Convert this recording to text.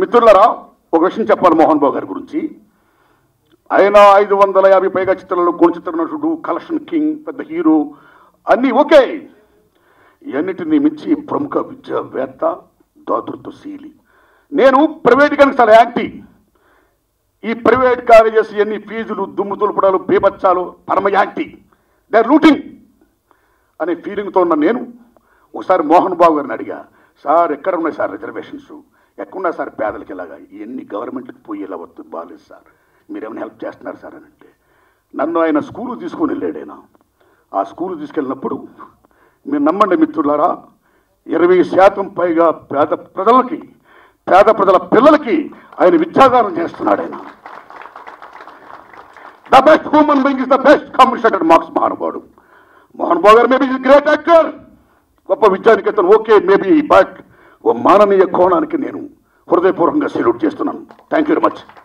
మిత్రులారా ఒక విషయం చెప్పాలి మోహన్ బాబు గారి గురించి ఆయన ఐదు వందల యాభై పైగా చిత్రాలు గుణ చిత్ర నటుడు కలెక్షన్ కింగ్ పెద్ద హీరో అన్నీ ఓకే ఇవన్నిటిని మించి ప్రముఖ విద్యావేత్త దాతృత్వశీలి నేను ప్రైవేట్ కనుక చాలా యాంటీ ఈ ప్రైవేట్ కాలేజెస్ ఎన్ని ఫీజులు దుమ్ము తులుపడాలు బీభత్సాలు పరమ యాంటీ దే ఆర్ లూటింగ్ అనే ఫీలింగ్తో ఉన్న నేను ఒకసారి మోహన్ బాబు గారిని అడిగా సార్ ఎక్కడ ఉన్నాయి సార్ రిజర్వేషన్స్ ఎక్కడున్నా సార్ పేదలకి ఇలాగా ఇవన్నీ గవర్నమెంట్కి పోయేలా వద్దు బాగాలేదు సార్ మీరేమైనా హెల్ప్ చేస్తున్నారు సార్ అని అంటే నన్ను ఆయన స్కూలు తీసుకొని వెళ్ళాడు ఆయన ఆ స్కూలు తీసుకెళ్ళినప్పుడు మీరు నమ్మండి మిత్రులారా ఇరవై శాతం పైగా పేద ప్రజలకి పేద ప్రజల పిల్లలకి ఆయన విద్యాదానం చేస్తున్నాడు ఆయన the best human being is the best competed marks మహానుభావుడు Mohan Babu garu maybe great actor గొప్ప విద్యానికేతను ఓకే మేబీ బట్ ఓ మాననీయ కోణానికి నేను హృదయపూర్వకంగా సెల్యూట్ చేస్తున్నాను థ్యాంక్ యూ వెరీ మచ్